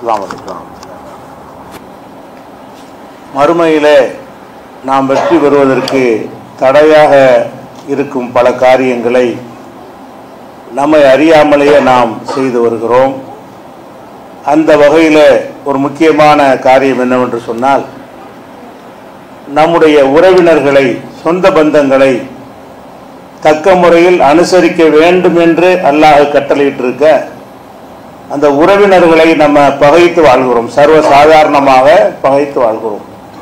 அஸ்ஸலாமு அலைக்கும் மறுமையிலே நாம் வெற்றி பெறுவதற்கு தடையாக இருக்கும் பல காரியங்களை நம்மை அறியாமலேயே நாம் செய்து வருகிறோம் அந்த வகையில் ஒரு முக்கியமான காரியம் என்னவென்று சொன்னால் நம்முடைய உறவினர்களை சொந்த பந்தங்களை தக்க முறையில் அனுசரிக்க வேண்டும் என்று அல்லாஹ் கட்டளையிட்டிருக்க அந்த உறவினர்களை நம்ம பகைத்து வாழ்கிறோம் சர்வ சாதாரணமாக பகைத்து வாழ்கிறோம்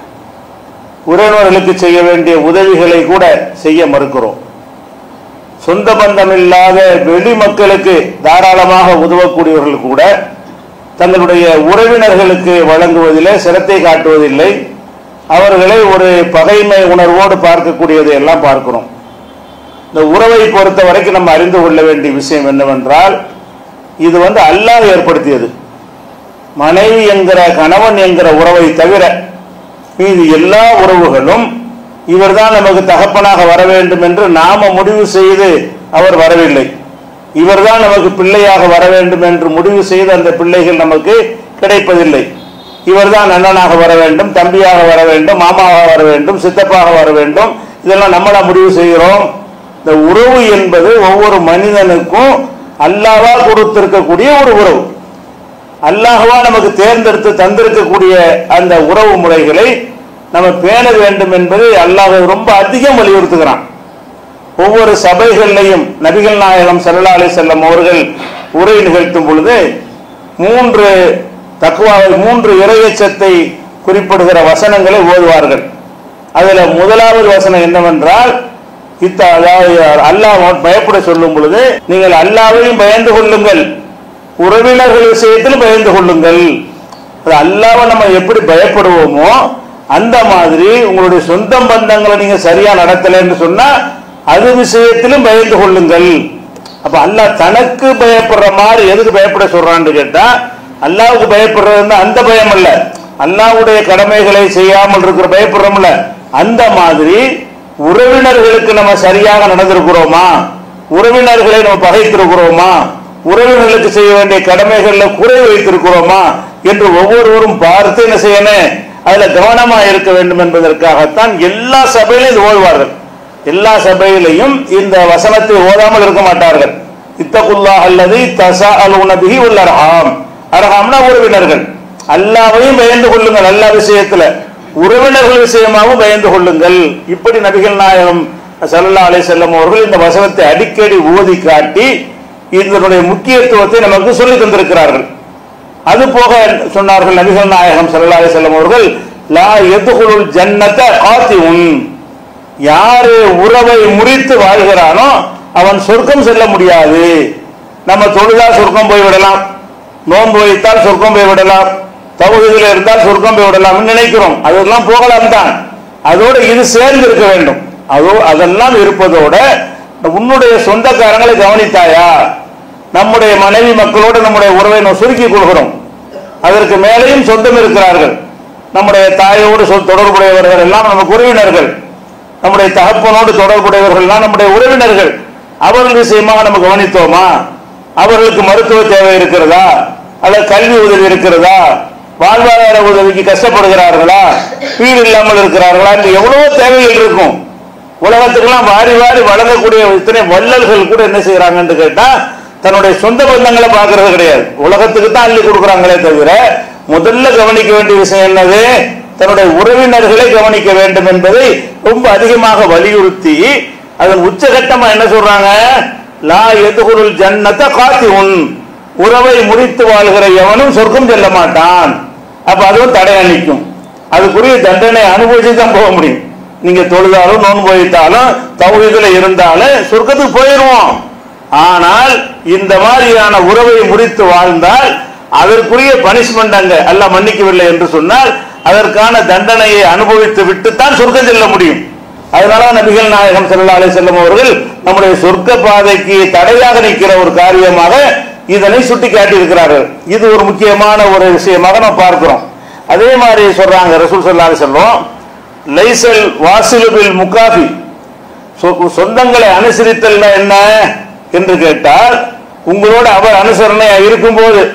உறவினர்களுக்கு செய்ய வேண்டிய உதவிகளை கூட செய்ய மறுக்கிறோம் சொந்த பந்தம் இல்லாத வெளி மக்களுக்கு தாராளமாக உதவக்கூடியவர்கள் கூட தங்களுடைய உறவினர்களுக்கு வழங்குவதிலே சிரத்தை காட்டுவதில்லை அவர்களை ஒரு பகைமை உணர்வோடு பார்க்கக்கூடியதை எல்லாம் பார்க்கிறோம் இந்த உறவை பொறுத்த வரைக்கும் நம்ம அறிந்து கொள்ள வேண்டிய விஷயம் என்னவென்றால் இது வந்து அல்லாஹ் ஏற்படுத்தியது மனைவி என்கிற கணவன் என்கிற உறவை தவிர மீது எல்லா உறவுகளும் இவர்தான் நமக்கு தகப்பனாக வர வேண்டும் என்று நாம முடிவு செய்து அவர் வரவில்லை இவர்தான் நமக்கு பிள்ளையாக வர வேண்டும் என்று முடிவு செய்து அந்த பிள்ளைகள் நமக்கு கிடைப்பதில்லை இவர்தான் அண்ணனாக வர வேண்டும் தம்பியாக வர வேண்டும் மாமாவாக வர வேண்டும் சித்தப்பாக வர வேண்டும் இதெல்லாம் நம்மளா முடிவு செய்கிறோம் இந்த உறவு என்பது ஒவ்வொரு மனிதனுக்கும் அல்லாவா கொடுத்திருக்கக்கூடிய ஒரு உறவு அல்லாஹ்வா நமக்கு தேர்ந்தெடுத்து தந்திருக்கக்கூடிய அந்த உறவு முறைகளை நம்ம பேண வேண்டும் என்பதை அல்லாஹ் ரொம்ப அதிகம் வலியுறுத்துகிறான் ஒவ்வொரு சபைகளிலையும் நபிகள் நாயகம் சல்லா அலி செல்லம் அவர்கள் உரை நிகழ்த்தும் பொழுது மூன்று தக்குவாவை மூன்று இறையச்சத்தை குறிப்பிடுகிற வசனங்களை ஓதுவார்கள் அதுல முதலாவது வசனம் என்னவென்றால் இத்த அதாவது அல்லாஹ் பயப்பட சொல்லும் பொழுது நீங்கள் அல்லாவையும் பயந்து கொள்ளுங்கள் உறவினர்கள் விஷயத்தில் பயந்து கொள்ளுங்கள் அது அல்லாவை நம்ம எப்படி பயப்படுவோமோ அந்த மாதிரி உங்களுடைய சொந்த பந்தங்களை நீங்க சரியா நடத்தலைன்னு சொன்னா அது விஷயத்திலும் பயந்து கொள்ளுங்கள் அப்ப அல்லாஹ் தனக்கு பயப்படுற மாதிரி எதுக்கு பயப்பட சொல்றான்னு கேட்டா அல்லாவுக்கு பயப்படுறது அந்த பயம் அல்ல அல்லாவுடைய கடமைகளை செய்யாமல் இருக்கிற பயப்படுறோம்ல அந்த மாதிரி உறவினர்களுக்கு நம்ம சரியாக நடந்திருக்கிறோமா உறவினர்களை நம்ம பகைத்திருக்கிறோமா உறவினர்களுக்கு செய்ய வேண்டிய கடமைகள்ல குறை வைத்திருக்கிறோமா என்று ஒவ்வொருவரும் பார்த்து என்ன செய்யணும் அதுல கவனமா இருக்க வேண்டும் என்பதற்காகத்தான் எல்லா சபையிலும் இது ஓதுவார்கள் எல்லா சபையிலையும் இந்த வசனத்தை ஓதாமல் இருக்க மாட்டார்கள் இத்தகுல்லா அல்லது தசா அல் உனபிகி உள்ள அரஹாம் அரஹாம்னா உறவினர்கள் அல்லாவையும் பயந்து கொள்ளுங்கள் எல்லா விஷயத்துல உறவினர்கள் விஷயமாகவும் பயந்து கொள்ளுங்கள் இப்படி நபிகள் நாயகம் சல்லா அலை செல்லம் அவர்கள் இந்த வசனத்தை அடிக்கடி ஓதி காட்டி இதனுடைய முக்கியத்துவத்தை நமக்கு சொல்லி தந்திருக்கிறார்கள் அது போக சொன்னார்கள் நபிகள் நாயகம் சல்லா அலை செல்லம் அவர்கள் லா எதுகுலுல் ஜன்னத காத்தி உன் யாரு உறவை முறித்து வாழ்கிறானோ அவன் சொர்க்கம் செல்ல முடியாது நம்ம தொழுதா சொர்க்கம் போய் விடலாம் நோன்பு வைத்தால் சொர்க்கம் போய் விடலாம் தகுதியில் இருந்தால் சொர்க்கம் போய் விடலாம் நினைக்கிறோம் அதெல்லாம் போகலாம் தான் அதோடு இது சேர்ந்து இருக்க வேண்டும் அதோ அதெல்லாம் இருப்பதோட உன்னுடைய சொந்தக்காரங்களை கவனித்தாயா நம்முடைய மனைவி மக்களோடு நம்முடைய உறவை நாம் சுருக்கிக் கொள்கிறோம் அதற்கு மேலேயும் சொந்தம் இருக்கிறார்கள் நம்முடைய தாயோடு சொல் தொடர்புடையவர்கள் எல்லாம் நமக்கு உறவினர்கள் நம்முடைய தகப்பனோடு தொடர்புடையவர்கள்லாம் நம்முடைய உறவினர்கள் அவர்கள் விஷயமாக நம்ம கவனித்தோமா அவர்களுக்கு மருத்துவ தேவை இருக்கிறதா அல்லது கல்வி உதவி இருக்கிறதா வாழ்வாதார உதவிக்கு கஷ்டப்படுகிறார்களா வீடு இல்லாமல் இருக்கிறார்களா என்று எவ்வளவோ தேவைகள் இருக்கும் உலகத்துக்கெல்லாம் வாரி வாரி வழங்கக்கூடிய இத்தனை வள்ளல்கள் கூட என்ன செய்யறாங்கன்னு கேட்டா தன்னுடைய சொந்த பந்தங்களை பார்க்கறது கிடையாது உலகத்துக்கு தான் அள்ளி கொடுக்குறாங்களே தவிர முதல்ல கவனிக்க வேண்டிய விஷயம் என்னது தன்னுடைய உறவினர்களை கவனிக்க வேண்டும் என்பதை ரொம்ப அதிகமாக வலியுறுத்தி அதன் உச்சகட்டமா என்ன சொல்றாங்க லா எதுகுருள் ஜன்னத்தை காத்தி உன் உறவை முறித்து வாழ்கிற எவனும் சொர்க்கம் செல்ல மாட்டான் அப்ப அதுவும் தடை அளிக்கும் அதுக்குரிய தண்டனை அனுபவிச்சு தான் போக முடியும் நீங்க தொழுதாலும் நோன்பு வைத்தாலும் தௌஹீதுல இருந்தாலும் சொர்க்கத்துக்கு போயிடுவோம் ஆனால் இந்த மாதிரியான உறவை முறித்து வாழ்ந்தால் அதற்குரிய பனிஷ்மெண்ட் அங்க அல்லாஹ் மன்னிக்கவில்லை என்று சொன்னால் அதற்கான தண்டனையை அனுபவித்து விட்டு தான் சொர்க்கம் செல்ல முடியும் அதனால நபிகள் நாயகம் ஸல்லல்லாஹு அலைஹி வஸல்லம் அவர்கள் நம்முடைய சொர்க்க பாதைக்கு தடையாக நிற்கிற ஒரு காரியமாக இதனை சுட்டி காட்டியிருக்கிறார்கள் இது ஒரு முக்கியமான ஒரு விஷயமாக நம்ம பார்க்கிறோம் அதே மாதிரி சொல்றாங்க ரசூல் ஸல்லல்லாஹு அலைஹி வஸல்லம் லைசல் வாசிலுபில் முகாஃபி சொ- சொந்தங்களை அனுசரித்தல் என்ன என்று கேட்டால் உங்களோட அவர் அனுசரணையா இருக்கும்போது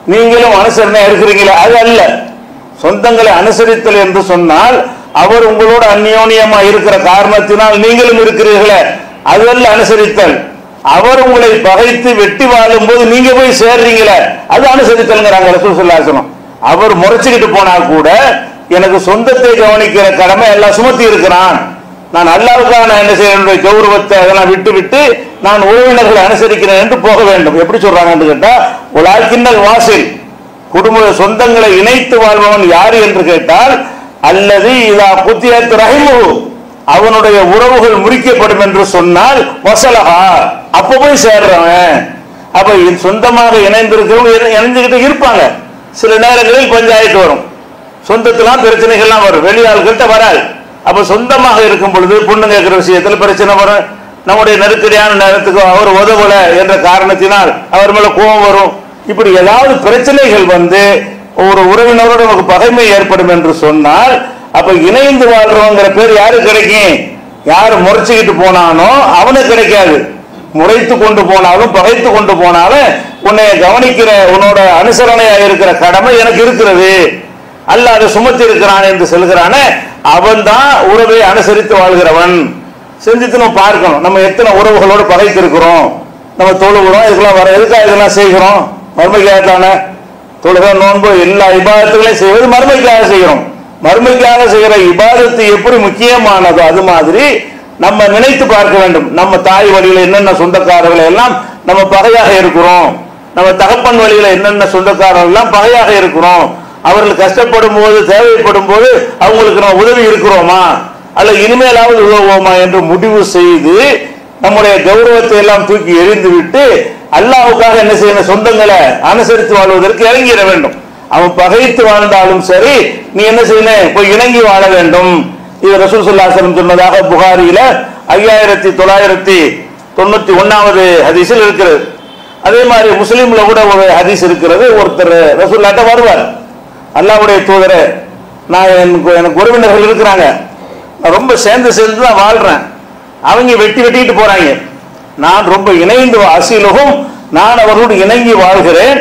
நீங்களும் அனுசரணை இருக்கிறீங்களா அது அல்ல சொந்தங்களை அனுசரித்தல் என்று சொன்னால் அவர் உங்களோட அந்யோன்யமா இருக்கிற காரணத்தினால் நீங்களும் இருக்கிறீர்களே அதுவல்ல அனுசரித்தல் அவர் உங்களை பகைத்து வெட்டி வாழும் போது நீங்க போய் சேர்றீங்களே அது அனுசரித்தல்ங்கிறாங்க ரசூல் சொல்லாசனம் அவர் முறைச்சுக்கிட்டு போனா கூட எனக்கு சொந்தத்தை கவனிக்கிற கடமை எல்லாம் சுமத்தி இருக்கிறான் நான் அல்லாவுக்காக நான் என்ன செய்ய என்னுடைய கௌரவத்தை அதெல்லாம் விட்டு விட்டு நான் உறவினர்களை அனுசரிக்கிறேன் என்று போக வேண்டும் எப்படி சொல்றாங்கன்னு கேட்டா உலாக்கின்னல் வாசில் குடும்ப சொந்தங்களை இணைத்து வாழ்பவன் யார் என்று கேட்டால் அல்லது இதா புத்தியத்து ரஹிமு அவனுடைய உறவுகள் முறிக்கப்படும் என்று சொன்னால் வசலகா அப்ப போய் சேர்றவன் அப்ப இ- சொந்தமாக இணைந்திருக்கிறவங்க இணை- இணைஞ்சுக்கிட்டு இருப்பாங்க சில நேரங்களில் பஞ்சாயத்து வரும் சொந்தத்திலாம் பிரச்சனைகள்லாம் வரும் வெளியாள்கிட்ட வராது அப்ப சொந்தமாக இருக்கும் பொழுது பொண்ணு கேட்கிற விஷயத்துல பிரச்சனை வரும் நம்முடைய நெருக்கடியான நேரத்துக்கு அவர் உதவல என்ற காரணத்தினால் அவர் மேல கோபம் வரும் இப்படி ஏதாவது பிரச்சனைகள் வந்து ஒரு உறவினரோட நமக்கு பகைமை ஏற்படும் என்று சொன்னால் அப்ப இணைந்து வாழ்றவங்கிற பேர் யாரு கிடைக்கும் யாரு முறைச்சுக்கிட்டு போனானோ அவனுக்கு கிடைக்காது முறைத்து கொண்டு போனாலும் பகைத்து கொண்டு போனாலும் உன்னை கவனிக்கிற உன்னோட அனுசரணையா இருக்கிற கடமை எனக்கு இருக்கிறது அல்ல அதை சுமத்தி இருக்கிறான் என்று சொல்கிறானே அவன் தான் உறவை அனுசரித்து வாழ்கிறவன் செஞ்சுட்டு நம்ம பார்க்கணும் நம்ம எத்தனை உறவுகளோடு பகைத்து இருக்கிறோம் நம்ம தொழுகிறோம் இதுக்கெல்லாம் வர எதுக்காக இதெல்லாம் செய்கிறோம் மறுமைக்காக தானே தொழுகை நோன்பு எல்லா இபாதத்துகளையும் செய்வது மறுமைக்காக செய்கிறோம் மறுமைக்காக செய்கிற இபாதத்து எப்படி முக்கியமானதோ அது மாதிரி நம்ம நினைத்து பார்க்க வேண்டும் நம்ம தாய் வழியில என்னென்ன சொந்தக்காரர்களை எல்லாம் நம்ம பகையாக இருக்கிறோம் நம்ம தகப்பன் வழியில என்னென்ன சொந்தக்காரர்கள் எல்லாம் பகையாக இருக்கிறோம் அவர்கள் கஷ்டப்படும் போது தேவைப்படும் போது அவங்களுக்கு நம்ம உதவி இருக்கிறோமா அல்ல இனிமேலாவது உதவுவோமா என்று முடிவு செய்து நம்முடைய கௌரவத்தை எல்லாம் தூக்கி எறிந்து விட்டு அல்லாவுக்காக என்ன செய்யணும் சொந்தங்களை அனுசரித்து வாழ்வதற்கு இறங்கிட வேண்டும் அவன் பகைத்து வாழ்ந்தாலும் சரி நீ என்ன செய்யணும் போய் இணங்கி வாழ வேண்டும் இது ரசூல் சொல்லாசலம் சொன்னதாக புகாரியில ஐயாயிரத்தி தொள்ளாயிரத்தி தொண்ணூத்தி ஒன்னாவது ஹதீஸில் இருக்கிறது அதே மாதிரி முஸ்லீம்ல கூட ஒரு ஹதீஸ் இருக்கிறது ஒருத்தர் ரசூல்லாட்ட வருவார் அல்லாவுடைய தூதரே நான் எனக்கு எனக்கு உறவினர்கள் இருக்கிறாங்க நான் ரொம்ப சேர்ந்து சேர்ந்து தான் வாழ்றேன் அவங்க வெட்டி வெட்டிட்டு போறாங்க நான் ரொம்ப இணைந்து அசிலுகும் நான் அவர்களோடு இணங்கி வாழ்கிறேன்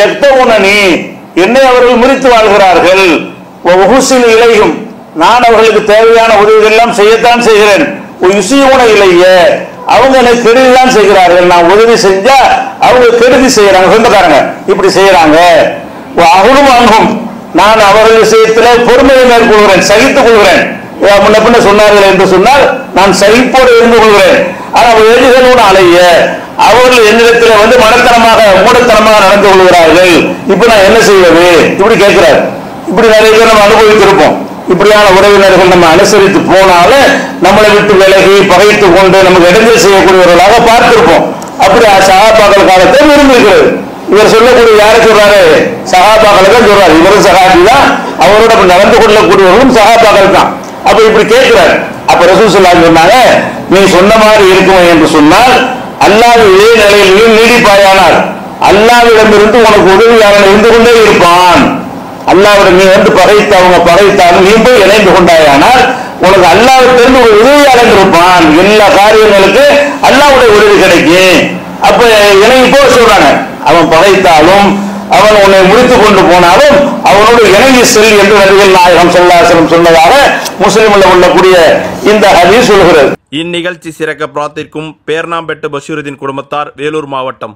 நீ என்னை அவர்கள் முறித்து வாழ்கிறார்கள் உகுசில் இலையும் நான் அவர்களுக்கு தேவையான உதவிகள் எல்லாம் செய்யத்தான் செய்கிறேன் யுசியூன இலைய அவங்க எனக்கு கெடுதி தான் செய்கிறார்கள் நான் உதவி செஞ்சா அவங்க கெடுதி செய்யறாங்க சொந்தக்காரங்க இப்படி செய்யறாங்க அகுலும் அங்கும் நான் அவர்கள் விஷயத்திலே பொறுமையை மேற்கொள்கிறேன் சகித்துக் கொள்கிறேன் இதை முன்ன பின்ன சொன்னார்கள் என்று சொன்னால் நான் சகிப்போடு இருந்து கொள்கிறேன் ஆனால் எழுதிகளோடு அலைய அவர்கள் என்னிடத்தில் வந்து மடத்தனமாக மூடத்தனமாக நடந்து கொள்கிறார்கள் இப்ப நான் என்ன செய்வது இப்படி கேட்கிறார் இப்படி நிறைய பேர் நம்ம அனுபவித்திருப்போம் இப்படியான உறவினர்கள் நம்ம அனுசரித்து போனாலும் நம்மளை விட்டு விலகி பகைத்து கொண்டு நமக்கு இடைஞ்சல் செய்யக்கூடியவர்களாக பார்த்திருப்போம் அப்படி சகாபாக்கள் காலத்தை விரும்பியிருக்கிறது இவர் சொல்லக்கூடிய யாரை சொல்றாரு சகாபாக்களை தான் சொல்றாரு இவரும் சகாபி தான் அவரோட அப்படி நடந்து கொள்ளக்கூடியவர்களும் சகாபாக்கள் தான் அப்ப இப்படி கேட்கிறார் அப்ப ரசூல் ஸல்லல்லாஹு சொன்னாங்க நீ சொன்ன மாதிரி இருக்குமே என்று சொன்னால் அல்லாஹ் இதே நிலையில் நீ நீடிப்பாயானால் அல்லாவிடமிருந்து உனக்கு உதவியாளன் இருந்து கொண்டே இருப்பான் அல்லாவிடம் நீ வந்து பகைத்து அவங்க பகைத்தாலும் நீ போய் இணைந்து கொண்டாயானால் உனக்கு அல்லாவிட்டிருந்து ஒரு உதவியாளன் இருப்பான் எல்லா காரியங்களுக்கு அல்லாவுடைய உதவி கிடைக்கும் அப்ப இணங்கி போக சொல்றாங்க அவன் பகைத்தாலும் அவன் உன்னை முடித்து கொண்டு போனாலும் அவனோடு இணங்கி செல் என்று நபிகள் நாயகம் சொல்லாசனம் சொன்னதாக முஸ்லிம்ல உள்ளக்கூடிய இந்த ஹதீஸ் சொல்கிறது இந்நிகழ்ச்சி சிறக்க பிரார்த்திக்கும் பேர்ணாம்பெட்டு பஷீருதீன் குடும்பத்தார் வேலூர் மாவட்டம்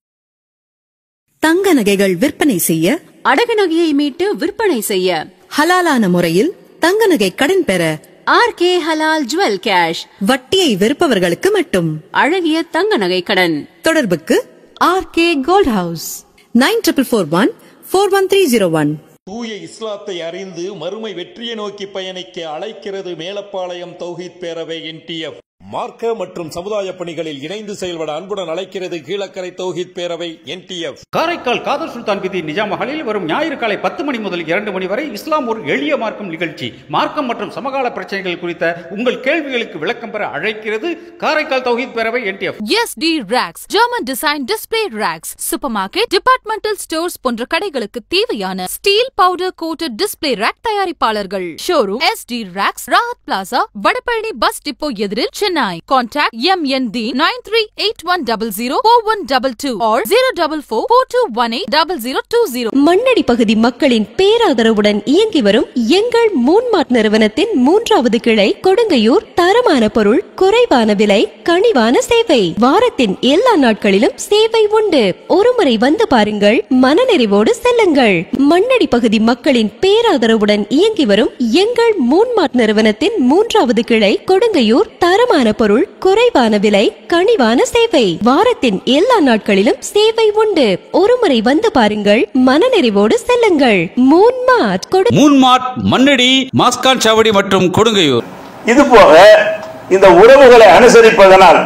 தங்க நகைகள் விற்பனை செய்ய அடகு நகையை மீட்டு விற்பனை செய்ய ஹலாலான முறையில் தங்க நகை கடன் பெற R K Halal jewel cash வட்டியை வெறுப்பவர்களுக்கு மட்டும் அழகிய தங்க நகை கடன் தொடர்புக்கு R K gold house nine triple four one four one three zero one தூய இஸ்லாத்தை அறிந்து மறுமை வெற்றியை நோக்கி பயணிக்க அழைக்கிறது மேலப்பாளையம் தௌஹீத் பேரவை என்டிஎஃப் மார்க்க மற்றும் சமுதாய பணிகளில் இணைந்து செயல்பட அன்புடன் அழைக்கிறது கீழக்கரை தௌஹீத் பேரவை என்டிஎஃப் காரைக்கால் காதர் சுல்தான் பிதி நிஜாம் மகளில் வரும் ஞாயிறு காலை பத்து மணி முதல் இரண்டு மணி வரை இஸ்லாம் ஒரு எளிய மார்க்கம் நிகழ்ச்சி மார்க்கம் மற்றும் சமகால பிரச்சனைகள் குறித்த உங்கள் கேள்விகளுக்கு விளக்கம் பெற அழைக்கிறது காரைக்கால் தௌஹீத் பேரவை NTF SD Racks, German Design Display Racks, Supermarket, Departmental Stores போன்ற கடைகளுக்கு தேவையான steel powder coated display rack தயாரிப்பாளர்கள் showroom SD Racks, Rahat plaza Vadapalani bus depot எதிரில் Chennai nine. Contact MND nine three eight one double zero four one double two or zero double four four two one eight double zero two zero. Mannady பகுதி மக்களின் பேராதரவுடன் இயங்கி வரும் எங்கள் மூன்மார்ட் நிறுவனத்தின் மூன்றாவது கிளை கொடுங்கையூர் தரமான பொருள் குறைவான விலை கனிவான சேவை வாரத்தின் எல்லா நாட்களிலும் சேவை உண்டு ஒருமுறை வந்து பாருங்கள் மனநிறைவோடு செல்லுங்கள் மண்ணடி பகுதி மக்களின் பேராதரவுடன் இயங்கி வரும் எங்கள் மூன்மார்ட் நிறுவனத்தின் மூன்றாவது கிளை கொடுங்கையூர் தரமான பொருள் குறைவான விலை கனிவான சேவை வாரத்தின் எல்லா நாட்களிலும் சேவை உண்டு ஒருமுறை வந்து பாருங்கள் மனநிறைவோடு செல்லுங்கள் மூன்மார்ட் கொடு மூன்மார்ட் மண்ணடி மாஸ்கான் சாவடி மற்றும் கொடுங்கையூர் இது போக இந்த உறவுகளை அனுசரிப்பதனால்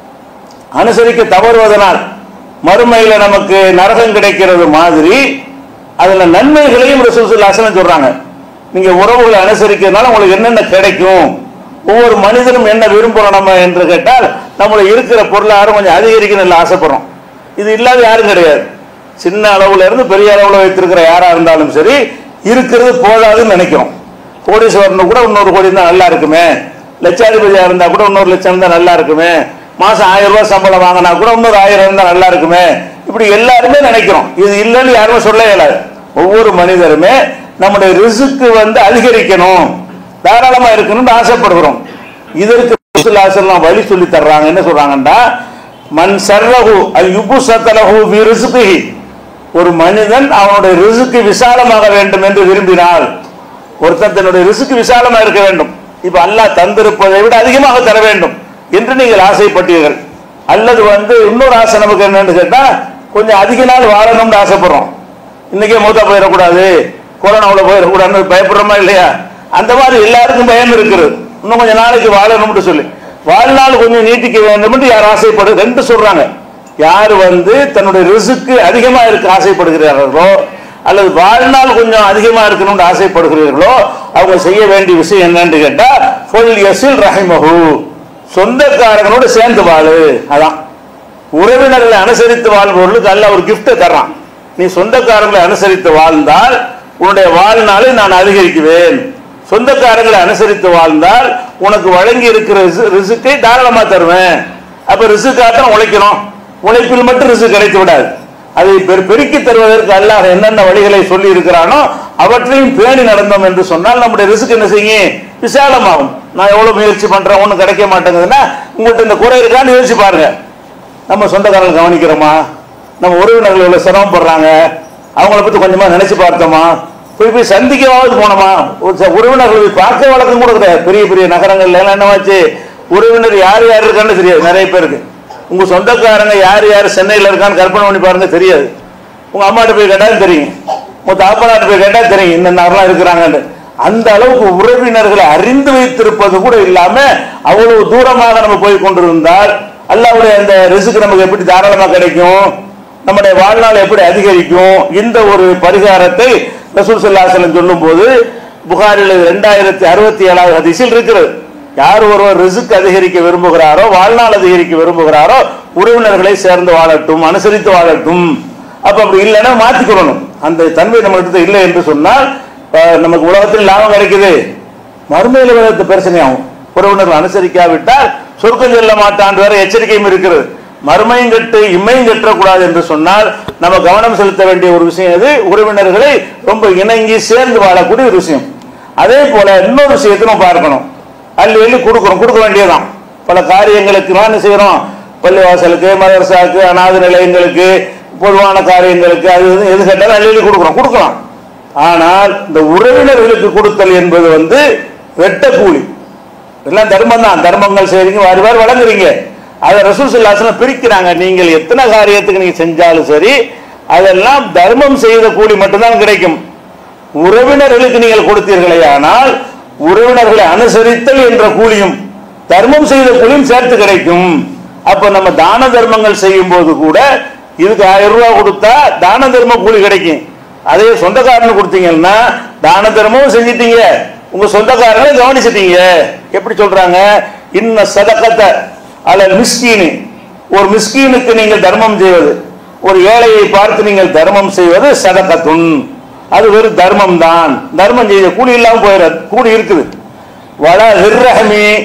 அனுசரிக்க தவறுவதனால் மறுமையில நமக்கு நரகம் கிடைக்கிறது மாதிரி அதுல நன்மைகளையும் ரசூசுல்லாசனம் சொல்றாங்க நீங்க உறவுகளை அனுசரிக்கிறதுனால உங்களுக்கு என்னென்ன கிடைக்கும் ஒவ்வொரு மனிதனும் என்ன விரும்புறோம் நம்ம என்று கேட்டால் நம்மளுடைய இருக்கிற பொருளாதாரம் கொஞ்சம் அதிகரிக்கணும்னு ஆசைப்படுறோம் இது இல்லாத யாரும் கிடையாது சின்ன அளவுல இருந்து பெரிய அளவுல வைத்திருக்கிற யாரா இருந்தாலும் சரி இருக்கிறது போதாதுன்னு நினைக்கிறோம் கோடீஸ்வரன் கூட இன்னொரு கோடி இருந்தா நல்லா இருக்குமே லட்சாதிபதியா இருந்தா கூட இன்னொரு லட்சம் இருந்தா நல்லா இருக்குமே மாசம் ஆயிரம் ரூபாய் சம்பளம் வாங்கினா கூட இன்னொரு ஆயிரம் இருந்தா நல்லா இருக்குமே இப்படி எல்லாருமே நினைக்கிறோம் இது இல்லைன்னு யாருமே சொல்ல இயலாது ஒவ்வொரு மனிதருமே நம்முடைய ரிசுக்கு வந்து அதிகரிக்கணும் தாராளமா இருக்கணும்னு ஆசைப்படுகிறோம் இதற்கு ரசூலுல்லாஹி வழி சொல்லி தர்றாங்க என்ன சொல்றாங்கன்னா மன் சர்ரஹு அல் யுபு சத்தலஹு பி ரிஸ்கிஹி ஒரு மனிதன் அவனுடைய ரிசுக்கு விசாலமாக வேண்டும் என்று விரும்பினால் ஒருத்தன் தன்னுடைய ரிசுக்கு விசாலமா இருக்க வேண்டும் இப்ப அல்லாஹ் தந்திருப்பதை விட அதிகமாக தர வேண்டும் என்று நீங்கள் ஆசைப்பட்டீர்கள் அல்லது வந்து இன்னொரு ஆசை நமக்கு என்னன்னு கேட்டா கொஞ்சம் அதிக நாள் வாழணும்னு ஆசைப்படுறோம் இன்னைக்கே மூத்தா போயிடக்கூடாது கொரோனாவில் போயிடக்கூடாதுன்னு பயப்படுறோமா இல்லையா அந்த மாதிரி எல்லாருக்கும் பயம் இருக்குது இன்னும் கொஞ்சம் நாளைக்கு வாழணும்னு சொல்லி வாழ்நாள் கொஞ்சம் நீட்டிக்க வேண்டும் என்று யார் ஆசைப்படு ரெண்டு சொல்றாங்க யார் வந்து தன்னுடைய ரிசுக்கு அதிகமா இருக்க ஆசைப்படுகிறார்களோ அல்லது வாழ்நாள் கொஞ்சம் அதிகமா இருக்கணும்னு ஆசைப்படுகிறீர்களோ அவங்க செய்ய வேண்டிய விஷயம் என்னன்னு கேட்டா ஃபுல் யசில் ரஹிமஹு சொந்தக்காரங்களோட சேர்ந்து வாழு அதான் உறவினர்களை அனுசரித்து வாழ்பவர்களுக்கு அல்ல ஒரு கிஃப்ட் தர்றான் நீ சொந்தக்காரங்களை அனுசரித்து வாழ்ந்தால் உன்னுடைய வாழ்நாளை நான் அதிகரிக்குவேன் சொந்தக்காரங்களை அனுசரித்து வாழ்ந்தால் உனக்கு வழங்கி இருக்கிற ரிசு- ரிசுக்கை தாராளமா தருவேன் அப்ப ரிசுக்காட்டம் உழைக்கணும் உழைப்பில் மட்டும் ரிசு கிடைத்து விடாது அதை பெரு- பெருக்கி தருவதற்கு அல்லாஹ் என்னென்ன வழிகளை சொல்லி இருக்கிறானோ அவற்றையும் பேணி நடந்தோம் என்று சொன்னால் நம்முடைய ரிசுக்கு என்ன செய்யும் விசாலமாகும் நான் எவ்வளவு முயற்சி பண்றேன் ஒன்றும் கிடைக்க மாட்டேங்குதுன்னா உங்கள்கிட்ட இந்த குறை இருக்கான்னு யோசிச்சு பாருங்க நம்ம சொந்தக்காரங்களை கவனிக்கிறோமா நம்ம உறவினர்கள் எவ்வளவு சிரமப்படுறாங்க அவங்கள பத்தி கொஞ்சமா நினைச்சு பார்த்தோமா போய் போய் சந்திக்கவாவது போனோமா ஒரு சில உறவினர்களை போய் பார்க்க வழக்கம் கூட கிடையாது பெரிய பெரிய நகரங்கள்ல எல்லாம் என்னவாச்சு உறவினர் யார் யார் இருக்கான்னு தெரியாது நிறைய பேருக்கு உங்க சொந்தக்காரங்க யார் யார் சென்னையில இருக்கான்னு கற்பனை பண்ணி பாருங்க தெரியாது உங்க அம்மாட்ட போய் கேட்டாலும் தெரியும் உங்க தாப்பனாட்ட போய் கேட்டா தெரியும் இந்த நகரம் இருக்கிறாங்கன்னு அந்த அளவுக்கு உறவினர்களை அறிந்து வைத்திருப்பது கூட இல்லாம அவ்வளவு தூரமாக நம்ம போய் கொண்டிருந்தால் அல்லாவுடைய அந்த ரிசுக்கு நமக்கு எப்படி தாராளமா கிடைக்கும் நம்முடைய வாழ்நாள் எப்படி அதிகரிக்கும் இந்த ஒரு பரிகாரத்தை ரசூல் சல்லாஹலம் சொல்லும் போது புகாரில் இரண்டாயிரத்தி அறுபத்தி ஏழாவது ஹதீஸில் இருக்கிறது யார் ஒருவர் ரிசுக் அதிகரிக்க விரும்புகிறாரோ வாழ்நாள் அதிகரிக்க விரும்புகிறாரோ உறவினர்களை சேர்ந்து வாழட்டும் அனுசரித்து வாழட்டும் அப்ப அப்படி இல்லைன்னா மாத்திக்கொள்ளணும் அந்த தன்மை நம்மகிட்ட இல்லை என்று சொன்னால் அஹ், நமக்கு உலகத்தில் லாபம் கிடைக்குது மறுமையில விதத்து பிரச்சனையாகும் உறவினர்கள் அனுசரிக்காவிட்டால் சொர்க்கம் செல்ல மாட்டான் வேற எச்சரிக்கையும் இருக்கிறது மறுமையும் கட்டு இம்மையும் கட்டக்கூடாது என்று சொன்னால் நம்ம கவனம் செலுத்த வேண்டிய ஒரு விஷயம் இது உறவினர்களை ரொம்ப இணங்கி சேர்ந்து வாழக்கூடிய ஒரு விஷயம் அதே போல இன்னொரு விஷயத்தை நம்ம பார்க்கணும் அள்ளி அள்ளி கொடுக்குறோம் கொடுக்க வேண்டியதுதான் பல காரியங்களுக்கு நான் என்ன செய்யறோம் பள்ளிவாசலுக்கு மதரசாவுக்கு அநாத நிலையங்களுக்கு பொதுவான காரியங்களுக்கு அது இது எது கேட்டாலும் அள்ளி அள்ளி கொடுக்குறோம் கொடுக்கலாம் ஆனால் இந்த உறவினர்களுக்கு கொடுத்தல் என்பது வந்து வெட்ட கூலி எல்லாம் தர்மம் தான் தர்மங்கள் செய்றீங்க வாரி வாரி வழங்குறீங்க அதை ரசூல் சல்லாசனம் பிரிக்கிறாங்க நீங்கள் எத்தனை காரியத்துக்கு நீங்க செஞ்சாலும் சரி அதெல்லாம் தர்மம் செய்த கூலி மட்டும்தான் கிடைக்கும் உறவினர்களுக்கு நீங்கள் கொடுத்தீர்களே ஆனால் உறவினர்களை அனுசரித்தல் என்ற கூலியும் தர்மம் செய்த கூலியும் சேர்த்து கிடைக்கும் அப்ப நம்ம தான தர்மங்கள் செய்யும் போது கூட இதுக்கு ஆயிரம் ரூபாய் கொடுத்தா தான தர்ம கூலி கிடைக்கும் அதே சொந்தக்காரனு கொடுத்தீங்கன்னா தான தர்மமும் செஞ்சிட்டீங்க உங்க சொந்தக்காரனை கவனிச்சிட்டீங்க எப்படி சொல்றாங்க இன்ன சதக்கத்தை அல்ல மிஸ்கீனு ஒரு மிஸ்கீனுக்கு நீங்கள் தர்மம் செய்வது ஒரு ஏழையை பார்த்து நீங்கள் தர்மம் செய்வது சதக்கத்துன் அது வெறும் தர்மம் தான் தர்மம் செய்ய கூலி இல்லாம போயிடாது கூலி இருக்குது வள ஹிர்ரஹமி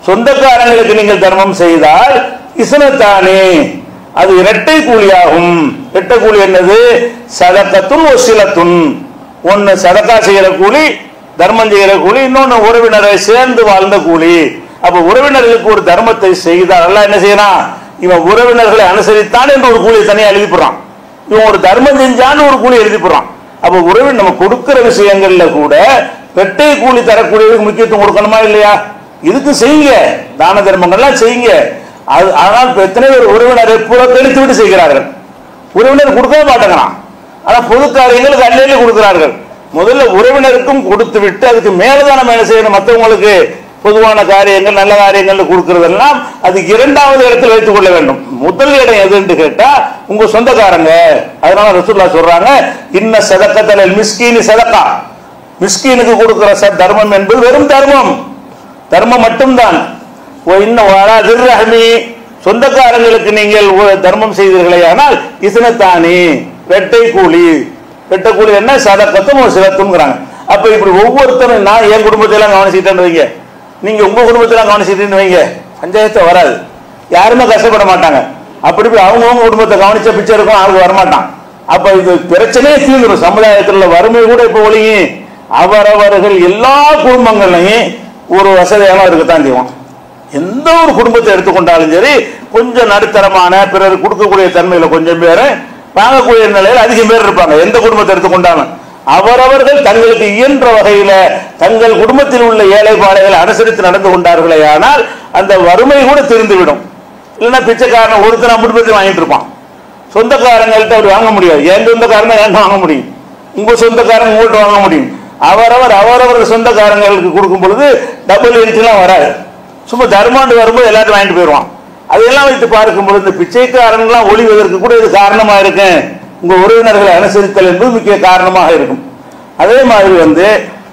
சொந்தக்காரங்களுக்கு நீங்கள் தர்மம் செய்தால் இசனத்தானே அது இரட்டை கூலியாகும் இரட்டை கூலி என்னது சதக்கத்துன் ஒசிலத்துன் ஒன்னு சதக்கா செய்யற கூலி தர்மம் செய்யற கூலி இன்னொன்னு உறவினரை சேர்ந்து வாழ்ந்த கூலி அப்ப உறவினர்களுக்கு ஒரு தர்மத்தை செய்தால் அல்லாஹ் என்ன செய்யறான் இவன் உறவினர்களை அனுசரித்தான் என்று ஒரு கூலியை தனியா எழுதி போடுறான் இவன் ஒரு தர்மம் செஞ்சான்னு ஒரு கூலி எழுதி போடுறான் அப்ப உறவின் நம்ம கொடுக்கிற விஷயங்கள்ல கூட வெட்டை கூலி தரக்கூடியதுக்கு முக்கியத்துவம் கொடுக்கணுமா இல்லையா இதுக்கு செய்யுங்க தான தர்மங்கள்லாம் செய்யுங்க அது ஆனால் இப்ப எத்தனை பேர் உறவினரை புறக்கணித்து விட்டு செய்கிறார்கள் உறவினர் கொடுக்கவே மாட்டேங்கிறான் ஆனா பொது காரியங்களுக்கு அள்ளியள்ளி கொடுக்கிறார்கள் முதல்ல உறவினருக்கும் கொடுத்து விட்டு அதுக்கு மேலதான் நம்ம என்ன செய்யணும் மற்றவங்களுக்கு பொதுவான காரியங்கள் நல்ல காரியங்கள் கொடுக்கறதெல்லாம் அது இரண்டாவது இடத்தில் வைத்துக் கொள்ள வேண்டும் முதல் இடம் எதுன்னு கேட்டா உங்க சொந்தக்காரங்க அதனால ரசூல்லா சொல்றாங்க இன்ன சதக்கத்தல மிஸ்கீனி சதக்கா மிஸ்கீனுக்கு கொடுக்கிற ச- தர்மம் என்பது வெறும் தர்மம் தர்மம் மட்டும்தான் ஓ, இன்னும் வரா திர்ரஹமி சொந்தக்காரங்களுக்கு நீங்கள் ஒரு தர்மம் செய்தீர்களே ஆனால் இசனத்தானி வெட்டை கூலி வெட்டை கூலி என்ன சதக்கத்தும் ஒரு சிலத்தும்ங்கிறாங்க அப்ப இப்படி ஒவ்வொருத்தரும் நான் என் குடும்பத்தையெல்லாம் கவனிச்சுட்டேன்னு வைங்க நீங்க உங்க குடும்பத்தெல்லாம் கவனிச்சுட்டேன்னு வைங்க பஞ்சாயத்து வராது யாருமே கஷ்டப்பட மாட்டாங்க அப்படி போய் அவங்கவுங்க குடும்பத்தை கவனிச்ச பிச்சை இருக்கும் ஆளுக்கு வரமாட்டான் அப்ப இது பிரச்சனையே தீர்ந்துடும் சமுதாயத்தில் உள்ள வறுமை கூட இப்ப ஒழியும் அவரவர்கள் எல்லா குடும்பங்களையும் ஒரு வசதியான இருக்கத்தான் செய்வோம் எந்த ஒரு குடும்பத்தை எடுத்துக்கொண்டாலும் சரி கொஞ்சம் நடுத்தரமான பிறர் கொடுக்கக்கூடிய தன்மையில கொஞ்சம் பேர் வாங்கக்கூடிய நிலையில் அதிகம் பேர் இருப்பாங்க எந்த குடும்பத்தை எடுத்துக்கொண்டாலும் அவரவர்கள் தங்களுக்கு இயன்ற வகையில தங்கள் குடும்பத்தில் உள்ள ஏழை பாளைகளை அனுசரித்து நடந்து கொண்டார்களே ஆனால் அந்த வறுமை கூட தெரிந்துவிடும் இல்லைன்னா பிச்சைக்காரன் ஒருத்தர் குடும்பத்தை வாங்கிட்டு இருப்பான் சொந்தக்காரங்கள்ட்ட அப்படி வாங்க முடியாது என் சொந்தக்காரங்க என்கிட்ட வாங்க முடியும் உங்க சொந்தக்காரங்க உங்கள்கிட்ட வாங்க முடியும் அவரவர் அவரவர் சொந்தக்காரங்களுக்கு கொடுக்கும் பொழுது டபுள் எல்லாம் வராது சும்மா தர்மாண்டு வரும்போது எல்லாத்தையும் வாங்கிட்டு போயிடுவான் அதையெல்லாம் வைத்து பார்க்கும் பொழுது இந்த பிச்சைக்காரன்லாம் ஒளிவதற்கு கூட இது காரணமா இருக்கும் உங்க உறவினர்களை அனுசரித்தல் என்பது முக்கிய காரணமாக இருக்கும் அதே மாதிரி வந்து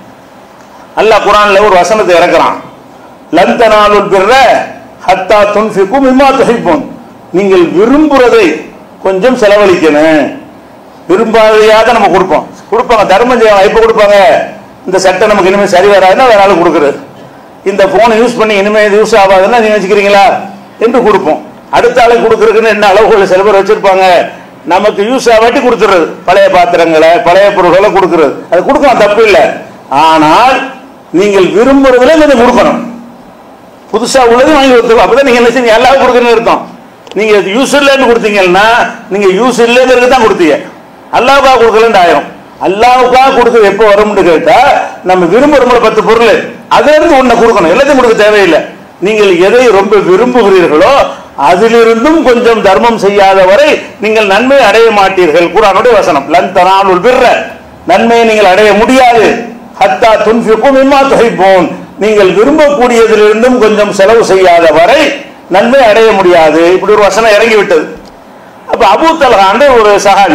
அல்லாஹ் குரான்ல ஒரு வசனத்தை இறக்குறான் லந்தனாலுல் பிற ஹத்தா துன்ஃபிக்கும் மிம்மா துஹிப்பூன் நீங்கள் விரும்புறதை கொஞ்சம் செலவழிக்கணும் விரும்பாதையாக நம்ம கொடுப்போம் கொடுப்பாங்க தர்மம் செய்வாங்க எப்போ கொடுப்பாங்க இந்த சட்டை நமக்கு இனிமேல் சரி வராதுன்னா வேற ஆளு கொடுக்குறது இந்த போனை யூஸ் பண்ணி இனிமேல் இது யூஸ் ஆகாதுன்னா நீங்க வச்சுக்கிறீங்களா என்று கொடுப்போம் அடுத்த ஆளுக்கு கொடுக்குறதுக்குன்னு என்ன அளவுகள் சில பேர் வச்சிருப்பாங்க நமக்கு யூஸ் ஆகாட்டி கொடுத்துறது பழைய பாத்திரங்களை பழைய பொருட்களை கொடுக்குறது அது கொடுக்கலாம் தப்பு இல்லை ஆனால் நீங்கள் விரும்புறதுல கொஞ்சம் கொடுக்கணும் புதுசா உள்ளது வாங்கி கொடுத்துருவோம் அப்பதான் நீங்க என்ன செய்ய எல்லாரும் கொடுக்கணும்னு அர்த்தம் நீங்க யூஸ் இல்லைன்னு கொடுத்தீங்கன்னா நீங்க யூஸ் இல்லைங்கிறது தான் கொடுத்தீங்க அல்லாவுக்காக கொடுக்கலன்னு ஆயிரும் அல்லாவுக்காக கொடுக்க எப்போ வரும்னு கேட்டா நம்ம விரும்புறோம்ல பத்து பொருள் அதுல இருந்து ஒண்ணு கொடுக்கணும் எல்லாத்தையும் கொடுக்க தேவையில்லை நீங்கள் எதை ரொம்ப விரும்புகிறீர்களோ அதிலிருந்தும் கொஞ்சம் தர்மம் செய்யாத வரை நீங்கள் நன்மை அடைய மாட்டீர்கள் குரானுடைய வசனம் லன் தனாலுல் பிர்ர நன்மையை நீங்கள் அடைய முடியாது ஹத்தா துன்ஃபிக்கும் இம்மா துஹிப்பூன் நீங்கள் விரும்பக்கூடியதிலிருந்தும் கொஞ்சம் செலவு செய்யாத வரை நன்மை அடைய முடியாது இப்படி ஒரு வசனம் இறங்கி விட்டது அப்ப அபூ தல்ஹான்ற ஒரு சஹாபி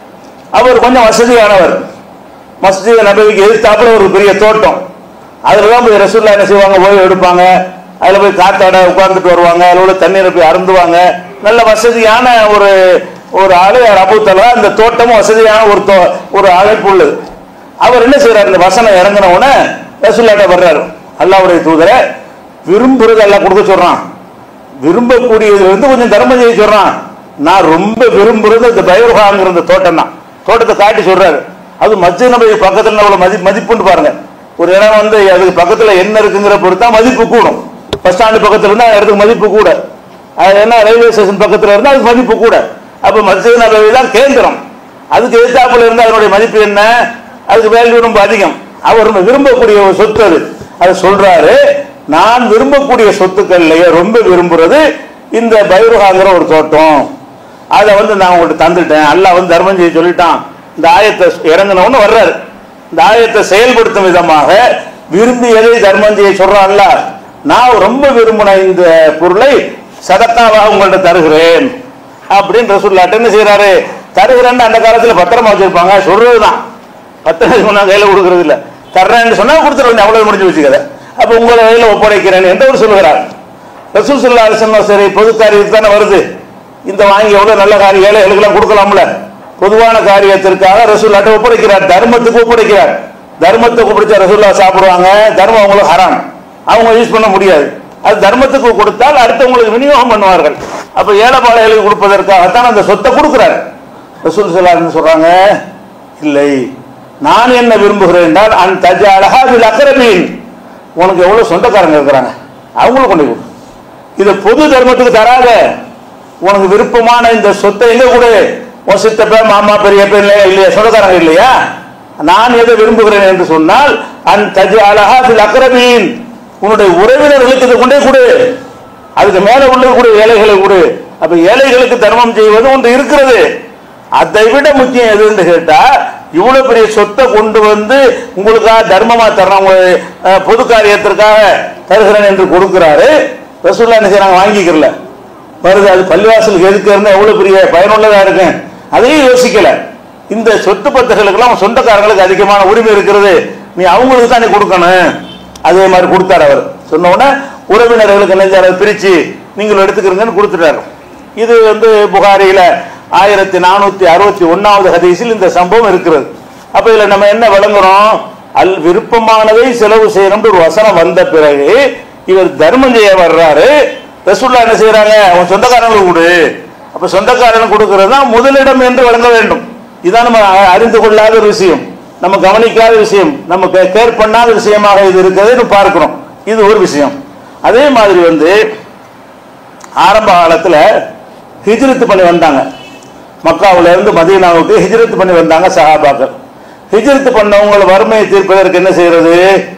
அவர் கொஞ்சம் வசதியானவர் மஸ்ஜித் நபவிக்கு எதிர்த்தாப்புல ஒரு பெரிய தோட்டம் அதுல தான் போய் ரசூல்லா என்ன செய்வாங்க ஓய்வு எடுப்பாங்க அதுல போய் காத்தாட உட்கார்ந்துட்டு வருவாங்க அதுல உள்ள தண்ணீரை போய் அருந்துவாங்க நல்ல வசதியான ஒரு ஒரு ஆளு அபூ தல்ஹா இந்த தோட்டமும் வசதியான ஒரு தோ- ஒரு அமைப்பு உள்ளது அவர் என்ன செய்யறாரு இந்த வசனம் இறங்கின உடனே ரசூல்லாட்ட வர்றாரு அல்லாவுடைய தூதரை விரும்புறது எல்லாம் கொடுக்க சொல்றான் விரும்பக்கூடியதுல இருந்து கொஞ்சம் தர்மம் செய்ய சொல்றான் நான் ரொம்ப விரும்புறது இந்த பைரகாங்கிற இந்த தோட்டம் தான் தோட்டத்தை காட்டி சொல்றாரு அது மஸ்ஜித் நபி பக்கத்துல அவ்வளவு மதி மதிப்புன்னு பாருங்க ஒரு இடம் வந்து அதுக்கு பக்கத்துல என்ன இருக்குங்கிற பொறுத்தா மதிப்பு கூடும் பஸ் ஸ்டாண்டு பக்கத்துல இருந்தா அந்த இடத்துக்கு மதிப்பு கூட அது என்ன ரயில்வே ஸ்டேஷன் பக்கத்துல இருந்தா அதுக்கு மதிப்பு கூட அப்ப மஸ்ஜித் நபி தான் கேந்திரம் அதுக்கு எதிர்த்தாப்புல இருந்தா அதனுடைய மதிப்பு என்ன அதுக்கு வேல்யூ ரொம்ப அதிகம் அவர் ரொம்ப விரும்பக்கூடிய ஒரு சொத்து அது அது சொல்றாரு நான் விரும்பக்கூடிய சொத்துக்கள்லயே ரொம்ப விரும்புறது இந்த பைருகாங்கிற ஒரு தோட்டம் அதை வந்து நான் உங்கள்கிட்ட தந்துட்டேன் அல்லாஹ் வந்து தர்மம் செய்ய சொல்லிட்டான் இந்த ஆயத்தை இறங்கினவொன்னு வர்றாரு இந்த ஆயத்தை செயல்படுத்தும் விதமாக விரும்பி எதை தர்மம் செய்ய சொல்றான்ல நான் ரொம்ப விரும்பின இந்த பொருளை சதக்காவாக உங்கள்ட்ட தருகிறேன் அப்படின்னு ரசூல்லாட்ட என்ன செய்யறாரு தருகிறேன்னு அந்த காலத்துல பத்திரமா வச்சிருப்பாங்க சொல்றதுதான் பத்திரம் சொன்னா கையில கொடுக்கறது இல்ல தர்றேன்னு சொன்னா கொடுத்துருவேன் அவ்வளவு முடிஞ்சு வச்சுக்கத அப்ப உங்களை கையில ஒப்படைக்கிறேன் என்று அவர் சொல்லுகிறார் ரசூல் சல்லா அலிசல்லாம் சரி பொது காரியத்துக்கு தானே வருது இந்த வாங்கி எவ்வளவு நல்ல காரியம் ஏழைகளுக்கெல்லாம் கொடுக்கலாம்ல பொதுவான காரியத்திற்காக ரசூல்லாட்ட ஒப்படைக்கிறார் தர்மத்துக்கு ஒப்படைக்கிறார் தர்மத்தை ஒப்படைச்சா ரசூல்லா சாப்பிடுவாங்க தர்மம் அவங்களுக்கு ஹராம் அவங்க யூஸ் பண்ண முடியாது அது தர்மத்துக்கு கொடுத்தால் அடுத்தவங்களுக்கு விநியோகம் பண்ணுவார்கள் அப்ப ஏழைப்பாளைகளுக்கு கொடுப்பதற்காகத்தான் அந்த சொத்தை கொடுக்கிறார் ரசூல் சொல்லாருன்னு சொல்றாங்க இல்லை நான் என்ன விரும்புகிறேன் என்றால் அன் தஜ அழகா வில் அக்கரபீன் உனக்கு எவ்வளவு சொந்தக்காரங்க இருக்கிறாங்க அவங்களுக்கு கொண்டு கொடு இதை பொது தர்மத்துக்கு தராத உனக்கு விருப்பமான இந்த சொத்தை எங்க கொடு உன் சித்தப்ப மாமா பெரியப்ப இல்லையா இல்லையா சொந்தக்காரங்க இல்லையா நான் எதை விரும்புகிறேன் என்று சொன்னால் அன் தஜ அழகா வில் அக்கரபீன் உன்னுடைய உறவினர்களுக்கு இதை கொண்டே கொடு அதுக்கு மேல உள்ள கூட ஏழைகளை கொடு அப்ப ஏழைகளுக்கு தர்மம் செய்வது ஒன்று இருக்கிறது அதை விட முக்கியம் எதுன்னு கேட்டா இவ்வளவு பெரிய சொத்தை கொண்டு வந்து உங்களுக்காக தர்மமா தரணும் உங்க அஹ், பொது காரியத்திற்காக தருகிறேன் என்று கொடுக்கிறாரு ரசூல்லா என்ன செய்யறாங்க வாங்கிக்கிறல வருது அது பள்ளிவாசலுக்கு எதுக்கு இருந்தா எவ்வளவு பெரிய பயனுள்ளதா இருக்கு அதையும் யோசிக்கல இந்த சொத்து பத்துகளுக்கெல்லாம் சொந்தக்காரங்களுக்கு அதிகமான உரிமை இருக்கிறது நீ அவங்களுக்கு தான் நீ கொடுக்கணும் அதே மாதிரி கொடுத்தாரு அவர் சொன்ன உடனே உறவினர்களுக்கு என்ன செஞ்சாரு? பிரிச்சு நீங்கள் எடுத்துக்கிறீங்கன்னு கொடுத்துட்டாரு இது வந்து புகாரியில ஆயிரத்தி நானூத்தி அறுபத்தி ஒன்னாவது ஹதீஸில் இந்த சம்பவம் இருக்கிறது அப்ப இதுல நம்ம என்ன விளங்குறோம் அல் விருப்பமானதை செலவு செய்யணும்னு ஒரு வசனம் வந்த பிறகு இவர் தர்மம் செய்ய வர்றாரு ரசூல்லா என்ன செய்யறாங்க அவன் சொந்தக்காரங்களுக்கு கொடு அப்ப சொந்தக்காரன் கொடுக்கிறது தான் முதலிடம் என்று வழங்க வேண்டும் இதான் நம்ம அ- அறிந்து கொள்ளாத ஒரு விஷயம் நம்ம கவனிக்காத விஷயம் நம்ம கேர் பண்ணாத விஷயமாக இது இருக்கிறது பார்க்கிறோம் இது ஒரு விஷயம் அதே மாதிரி வந்து ஆரம்ப காலத்துல ஹிஜ்ரத் பண்ணி வந்தாங்க மக்காவுல இருந்து மதீனாவுக்கு ஹிஜ்ரத் பண்ணி வந்தாங்க சஹாபாக்கள் ஹிஜ்ரத் பண்ணவங்களை வறுமையை தீர்ப்பதற்கு என்ன செய்யறது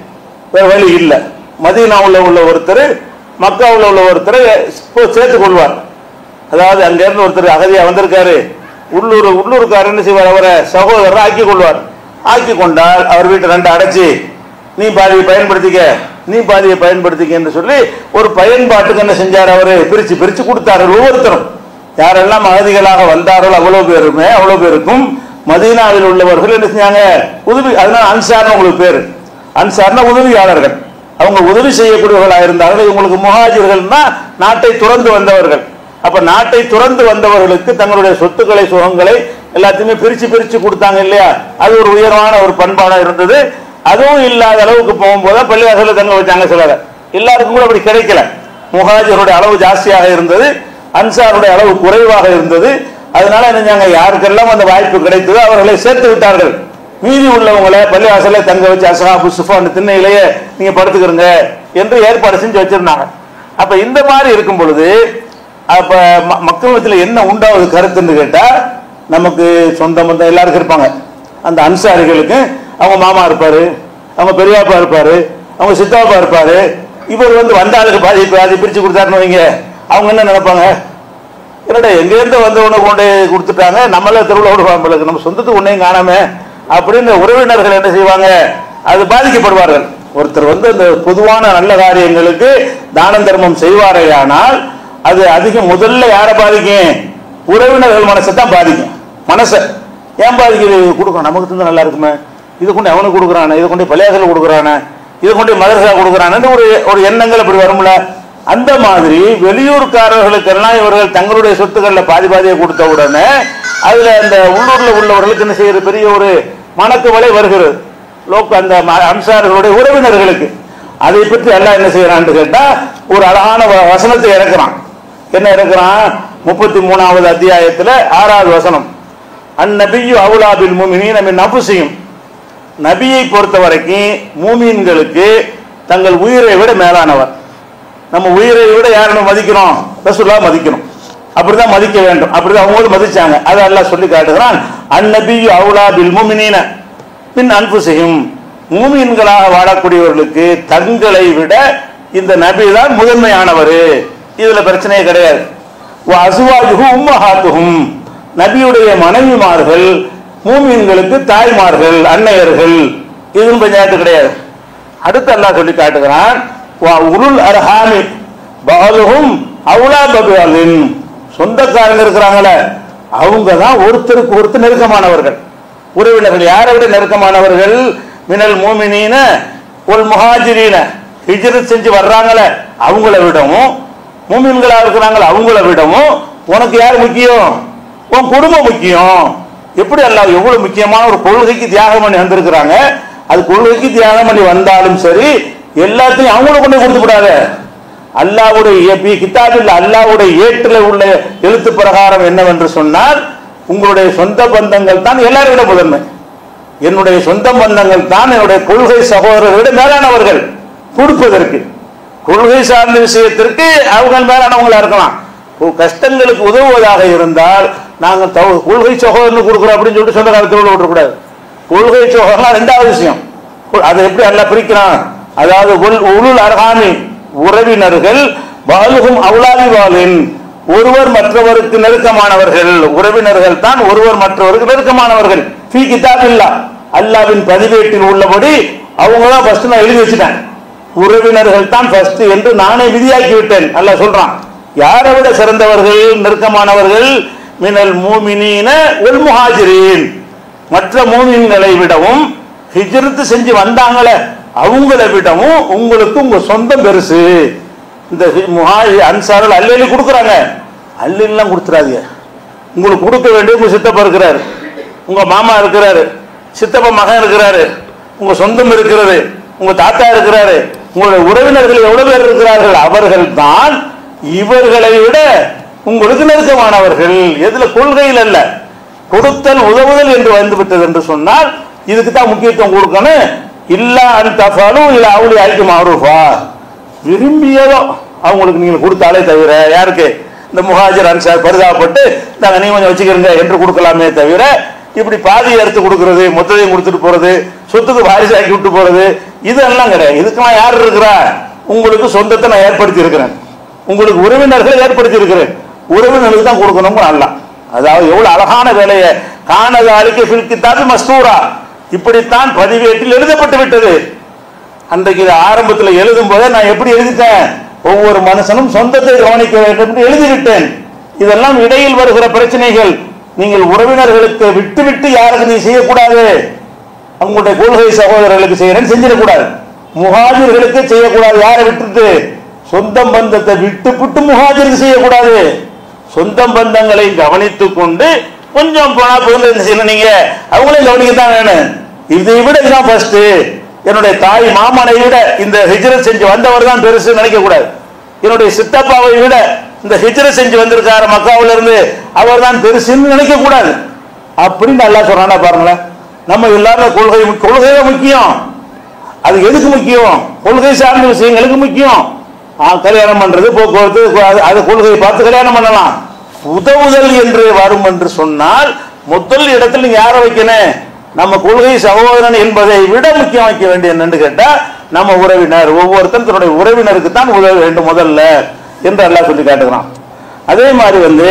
வேற வழி இல்லை மதீனாவுல உள்ள ஒருத்தர் மக்காவுல உள்ள ஒருத்தரை இப்போ சேர்த்துக் கொள்வார் அதாவது அங்க இருந்து ஒருத்தர் அகதியா வந்திருக்காரு உள்ளூர் உள்ளூர்காரர் என்ன செய்வார் அவரை சகோதரர் ஆக்கி கொள்வார் ஆக்கி கொண்டால் அவர் வீட்டை ரெண்டு அடைச்சி நீ பாதியை பயன்படுத்திக்க நீ பாதியை பயன்படுத்திக்க என்று சொல்லி ஒரு பயன்பாட்டுக்கு என்ன செஞ்சார் அவரு பிரிச்சு பிரிச்சு கொடுத்தாரு ஒவ்வொருத்தரும் யாரெல்லாம் அகதிகளாக வந்தார்களோ அவ்வளவு பேருமே அவ்வளவு பேருக்கும் மதீனாவில் உள்ளவர்கள் என்ன செஞ்சாங்க உதவி அதனால அன்சார்னு உங்களுக்கு பேரு அன்சார்னா உதவியாளர்கள் அவங்க உதவி செய்யக்கூடியவர்களாக இருந்தார்கள் இவங்களுக்கு முஹாஜிர்கள்னா நாட்டை துறந்து வந்தவர்கள் அப்ப நாட்டை துறந்து வந்தவர்களுக்கு தங்களுடைய சொத்துக்களை சுகங்களை எல்லாத்தையுமே பிரிச்சு பிரிச்சு கொடுத்தாங்க இல்லையா அது ஒரு உயர்வான ஒரு பண்பாடா இருந்தது அதுவும் இல்லாத அளவுக்கு போகும்போது பள்ளிவாசல தங்க வச்சாங்க சிலரை எல்லாருக்கும் கூட அப்படி கிடைக்கல முஹாஜருடைய அளவு ஜாஸ்தியாக இருந்தது அன்சாருடைய அளவு குறைவாக இருந்தது அதனால என்ன செஞ்சாங்க யாருக்கெல்லாம் அந்த வாய்ப்பு கிடைத்ததோ அவர்களை சேர்த்து விட்டார்கள் மீதி உள்ளவங்களை பள்ளிவாசல தங்க வச்சு அசஹாபு சுஃபான் திண்ணையிலேயே நீங்க படுத்துக்கிறங்க என்று ஏற்பாடு செஞ்சு வச்சிருந்தாங்க அப்ப இந்த மாதிரி இருக்கும் பொழுது அப்ப ம- மக்கள் மத்தியில என்ன உண்டாவது கருத்துன்னு கேட்டா நமக்கு சொந்த பந்தம் எல்லாருக்கும் இருப்பாங்க அந்த அன்சாரிகளுக்கு அவங்க மாமா இருப்பாரு அவங்க பெரியப்பா இருப்பாரு அவங்க சித்தப்பா இருப்பாரு இவர் வந்து வந்த ஆளுக்கு பாதி பாதி பிரிச்சு கொடுத்தாருன்னு வைங்க அவங்க என்ன நினைப்பாங்க என்னடா எங்க இருந்து வந்தவனை கொண்டு கொடுத்துட்டாங்க நம்மள தெருவில் விடுவாங்க நம்ம சொந்தத்துக்கு ஒன்றையும் காணாம அப்படின்னு உறவினர்கள் என்ன செய்வாங்க அது பாதிக்கப்படுவார்கள் ஒருத்தர் வந்து அந்த பொதுவான நல்ல காரியங்களுக்கு தானம் தர்மம் செய்வாரேயானால் அது அதிகம் முதல்ல யாரை பாதிக்கும் உறவினர்கள் மனசை தான் பாதிக்கும் மனசை ஏன் பாதிக்குது இது கொடுக்கணும் நமக்கு தந்தா நல்லா இருக்குமே இது கொண்டு அவனுக்கு கொடுக்குறானே இது கொண்டு பள்ளியாசல கொடுக்குறானே இது கொண்டு மதரசா கொடுக்குறானு ஒரு ஒரு எண்ணங்கள் அப்படி வரும்ல அந்த மாதிரி வெளியூர்காரர்களுக்கெல்லாம் இவர்கள் தங்களுடைய சொத்துக்கள்ல பாதி பாதியை கொடுத்த உடனே அதுல அந்த உள்ளூர்ல உள்ளவர்களுக்கு என்ன செய்யறது பெரிய ஒரு மனக்குவலை வருகிறது லோக்க அந்த ம- அன்சார்களுடைய உறவினர்களுக்கு அதை பற்றி எல்லாம் என்ன செய்யறான்னு கேட்டா ஒரு அழகான வ- வசனத்தை இறக்குறான் என்ன இறக்குறான் முப்பத்தி மூணாவது அத்தியாயத்துல ஆறாவது வசனம் அந்நபியு அவுலாபில் மூமினீன் நம்ம நபுசியும் நபியை பொறுத்த வரைக்கும் மூமீன்களுக்கு தங்கள் உயிரை விட மேலானவர் நம்ம உயிரை விட யாரை நம்ம மதிக்கிறோம் ரசூல்லா மதிக்கணும் அப்படிதான் மதிக்க வேண்டும் அப்படிதான் அவங்களும் மதிச்சாங்க அதை எல்லாம் சொல்லி காட்டுகிறான் அந்நபியு அவுலா பில் முமினீன பின் அன்பு செய்யும் மூமீன்களாக வாழக்கூடியவர்களுக்கு தங்களை விட இந்த நபி தான் முதன்மையானவர் இதுல பிரச்சனையே கிடையாது அசுவாஜுகு உம்மஹாத்துகும் நபியுடைய மனைவிமார்கள் மூமீன்களுக்கு தாய்மார்கள் அன்னையர்கள் இதுவும் பஞ்சாயத்து கிடையாது அடுத்து அல்லாஹ் சொல்லி காட்டுகிறான் வா உருள் அர்ஹாமி பாலுகும் அவுலா பபியாலின் சொந்தக்காரங்க இருக்கிறாங்களே அவங்க தான் ஒருத்தருக்கு ஒருத்தர் நெருக்கமானவர்கள் உறவினர்கள் யாரை விட நெருக்கமானவர்கள் மினல் மூமினீன ஒரு முஹாஜிரீன ஹிஜ்ரத் செஞ்சு வர்றாங்களே அவங்கள விடவும் மூமின்களா இருக்கிறாங்களே அவங்கள விடவும் உனக்கு யார் முக்கியம் உன் குடும்பம் முக்கியம் எப்படி அல்லாஹ் எவ்வளவு முக்கியமான ஒரு கொள்கைக்கு தியாகம் பண்ணி வந்திருக்கிறாங்க அது கொள்கைக்கு தியாகம் பண்ணி வந்தாலும் சரி எல்லாத்தையும் அவங்கள கொண்டு கொடுத்து விடாத அல்லாவுடைய பி- கிதாபில் அல்லாவுடைய ஏற்றில் உள்ள எழுத்து பிரகாரம் என்னவென்று சொன்னால் உங்களுடைய சொந்த பந்தங்கள் தான் எல்லாரை விட முதன்மை என்னுடைய சொந்த பந்தங்கள் தான் என்னுடைய கொள்கை சகோதரர்களை விட மேலானவர்கள் கொடுப்பதற்கு கொள்கை சார்ந்த விஷயத்திற்கு அவங்க மேலானவங்களா இருக்கலாம் இப்போ கஷ்டங்களுக்கு உதவுவதாக இருந்தால் நாங்கள் தவ- கொள்கை சகோதரனுக்கு கொடுக்குறோம் அப்படின்னு சொல்லிட்டு சொந்த காலத்தோடு விட்டுறக்கூடாது கொள்கை சகோதரன் ரெண்டாவது விஷயம் அதை எப்படி எல்லாம் பிரிக்கிறான் அதாவது உல்- உளுல் அர்ஹாமி உறவினர்கள் வாழுகும் அவுலாதி வாலின் ஒருவர் மற்றவருக்கு நெருக்கமானவர்கள் உறவினர்கள் தான் ஒருவர் மற்றவருக்கு நெருக்கமானவர்கள் ஃபீ கிதாபில்லா அல்லாவின் பதிவேட்டில் உள்ளபடி அவங்க தான் ஃபர்ஸ்ட் நான் எழுதி வச்சுட்டேன் உறவினர்கள் தான் ஃபர்ஸ்ட் என்று நானே விதியாக்கி விட்டேன் அல்லாஹ் சொல்றான் யாரை விட சிறந்தவர்கள் நெருக்கமானவர்கள் மினல் மூமினீன உல் முஹாஜிரீன் மற்ற மூமின்களை விடவும் ஹிஜ்ரத் செஞ்சு வந்தாங்களே அவங்கள விடவும் உங்களுக்கு உங்க சொந்தம் பெருசு இந்த ஹி- முஹாஜி அன்சார்கள் அல்லி கொடுக்குறாங்க அல்லிலாம் கொடுத்துறாதீங்க உங்களுக்கு கொடுக்க வேண்டிய உங்க சித்தப்பா இருக்கிறாரு உங்க மாமா இருக்கிறாரு சித்தப்பா மகன் இருக்கிறாரு உங்க சொந்தம் இருக்கிறது உங்க தாத்தா இருக்கிறாரு உங்களுடைய உறவினர்கள் எவ்வளவு பேர் இருக்கிறார்கள் அவர்கள் தான் இவர்களை விட உங்களுக்கு நெருக்கமானவர்கள் எதுல கொள்கையில் அல்ல கொடுத்தல் உதவுதல் என்று வந்து விட்டது என்று சொன்னால் இதுக்கு தான் முக்கியத்துவம் கொடுக்கணும் இல்ல அந்த தஃபாலும் இல்ல அவளி அழிக்கும் மாறுஃபா விரும்பியதோ அவங்களுக்கு நீங்க கொடுத்தாலே தவிர யாருக்கு இந்த முஹாஜர் அன்சார் பரிதாபப்பட்டு நாங்க நீ கொஞ்சம் வச்சுக்கிறீங்க என்று கொடுக்கலாமே தவிர இப்படி பாதியை எடுத்து கொடுக்கறது மொத்தத்தையும் கொடுத்துட்டு போறது சொத்துக்கு வாரிசு ஆக்கி விட்டு போறது இதெல்லாம் கிடையாது இதுக்கெல்லாம் யார் இருக்கிறா உங்களுக்கு சொந்தத்தை நான் ஏற்படுத்தி இருக்கிறேன் உங்களுக்கு உறவினர்களை ஏற்படுத்தி இருக்கிறேன் உறவினர்களுக்கு தான் கொடுக்கணும் அல்ல அதாவது எவ்வளவு அழகான வேலையை காணதாலிக்கு ஃபில்கித்தாது மஸ்தூரா இப்படித்தான் பதிவேட்டில் எழுதப்பட்டு விட்டது அன்றைக்கு இது ஆரம்பத்தில் எழுதும் போதே நான் எப்படி எழுதிட்டேன் ஒவ்வொரு மனுஷனும் சொந்தத்தை கவனிக்க வேண்டும் என்று எழுதிவிட்டேன் இதெல்லாம் இடையில் வருகிற பிரச்சனைகள் நீங்கள் உறவினர்களுக்கு விட்டு விட்டு யாருக்கு நீ செய்யக்கூடாது அவங்களுடைய கொள்கை சகோதரர்களுக்கு செய்யறேன்னு செஞ்சிடக்கூடாது முஹாஜிர்களுக்கு செய்யக்கூடாது யாரை விட்டுட்டு சொந்தம் பந்தத்தை விட்டு விட்டு முஹாஜிருக்கு செய்யக்கூடாது சொந்தம் பந்தங்களை கவனித்துக் கொண்டு கொஞ்சம் போனா போய் என்ன செய்யணும் நீங்க அவங்களையும் கவனிக்கத்தான் வேணும் இதை விட இதுதான் ஃபர்ஸ்ட் என்னுடைய தாய் மாமனை விட இந்த ஹிஜ்ரத் செஞ்சு வந்தவர் தான் பெருசு நினைக்க கூடாது என்னுடைய சித்தப்பாவை விட இந்த ஹிஜ்ரத் செஞ்சு வந்திருக்காரு மக்காவுல இருந்து அவர் தான் பெருசுன்னு நினைக்க கூடாது அப்படின்னு நல்லா சொல்றானா பாருங்களேன் நம்ம எல்லாரும் கொள்கை கொள்கை தான் முக்கியம் அது எதுக்கு முக்கியம் கொள்கை சார்ந்த விஷயங்களுக்கு முக்கியம் ஆ, கல்யாணம் பண்றது போக்குவரத்து அது- அது கொள்கையை பார்த்து கல்யாணம் பண்ணலாம் உதவுதல் என்று வரும் என்று சொன்னால் முதல் இடத்துல நீங்க யாரை வைக்கணும் நம்ம கொள்கை சகோதரன் என்பதை விட முக்கியம் வைக்க வேண்டிய என்னன்னு கேட்டா நம்ம உறவினர் ஒவ்வொருத்தரும் தன்னுடைய உறவினருக்கு தான் உதவ வேண்டும் முதல்ல என்று அல்லாஹ் சொல்லி காட்டுகிறான் அதே மாதிரி வந்து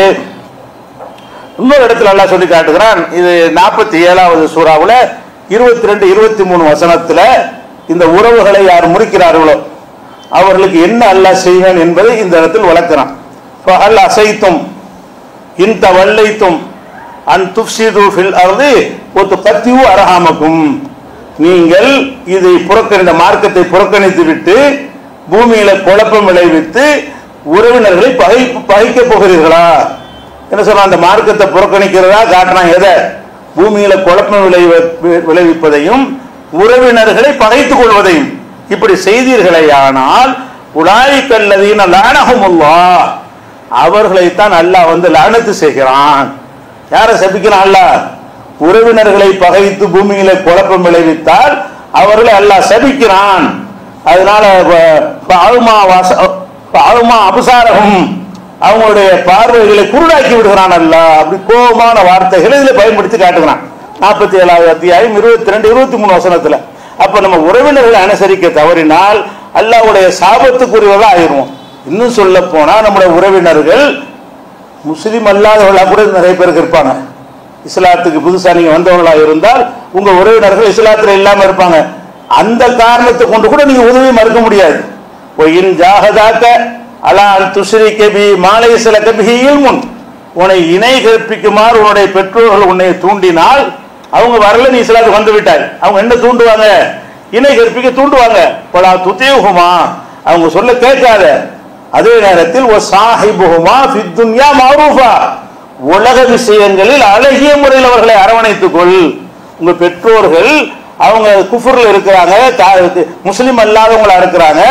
இன்னொரு இடத்துல அல்லாஹ் சொல்லி காட்டுகிறான் இது நாற்பத்தி ஏழாவது சூறாவுல இருபத்தி ரெண்டு இருபத்தி மூணு வசனத்துல இந்த உறவுகளை யார் முறிக்கிறார்களோ அவர்களுக்கு என்ன அல்லாஹ் செய்வேன் என்பதை இந்த இடத்தில் வளர்க்கிறான் அல் அசைத்தும் இந்த வல்லைத்தும் அன் துப்சிது ஃபில் அர்து ஒத்து கத்திவு அரகாமக்கும் நீங்கள் இதை புறக்கணி இந்த மார்க்கத்தை புறக்கணித்து விட்டு பூமியில குழப்பம் விளைவித்து உறவினர்களை பகை பகைக்க போகிறீர்களா என்ன சொல்றான் அந்த மார்க்கத்தை புறக்கணிக்கிறதா காட்டுறான் எதை பூமியில குழப்பம் விளைவ விளைவிப்பதையும் உறவினர்களை பகைத்துக் கொள்வதையும் இப்படி செய்தீர்களே ஆனால் உலாய் கல்லதீன லானகமுல்லா அவர்களைத்தான் அல்லாஹ் வந்து லானத்து செய்கிறான் யாரை சபிக்கிறான் அல்லாஹ் உறவினர்களை பகைத்து பூமியில குழப்பம் விளைவித்தால் அவர்களை அல்லாஹ் சபிக்கிறான் அதனால ப- பாவுமா வாச பாவுமா அபசாரகம் அவங்களுடைய பார்வைகளை குருடாக்கி விடுகிறான் அல்ல அப்படி கோபமான வார்த்தைகளை இதுல பயன்படுத்தி காட்டுகிறான் நாற்பத்தி ஏழாவது அத்தியாயம் இருபத்தி ரெண்டு இருபத்தி மூணு வசனத்துல அப்ப நம்ம உறவினர்களை அனுசரிக்க தவறினால் அல்லாஹ்வுடைய சாபத்துக்குரியவர்களா ஆயிருவோம் இன்னும் சொல்ல போனா நம்முடைய உறவினர்கள் முஸ்லீம் அல்லாதவர்களா கூட நிறைய பேருக்கு இருப்பாங்க இஸ்லாத்துக்கு புதுசா நீங்க வந்தவங்களா இருந்தால் உங்க உறவினர்கள் இஸ்லாத்துல இல்லாம இருப்பாங்க அந்த காரணத்தை கொண்டு கூட நீங்க உதவி மறுக்க முடியாது ஒயின் ஜாகதாக்க அலா துஸ்ரிக்க பி மாலை சில கபிகியில் முன் உன்னை இணை கற்பிக்குமாறு உன்னுடைய பெற்றோர்கள் உன்னை தூண்டினால் அவங்க வரல நீ இஸ்லாத்துக்கு வந்து விட்டாய் அவங்க என்ன தூண்டுவாங்க இணை கற்பிக்க தூண்டுவாங்க பலா துத்தேகுமா அவங்க சொல்ல கேட்காத அதே நேரத்தில் ஒரு சாஹிபுகுமா ஃபித்துன்யா மாரூஃபா உலக விஷயங்களில் அழகிய முறையில் அவர்களை அரவணைத்துக் கொள் உங்க பெற்றோர்கள் அவங்க குஃபுர்ல இருக்கிறாங்க கா- முஸ்லிம் அல்லாதவங்களா இருக்கிறாங்க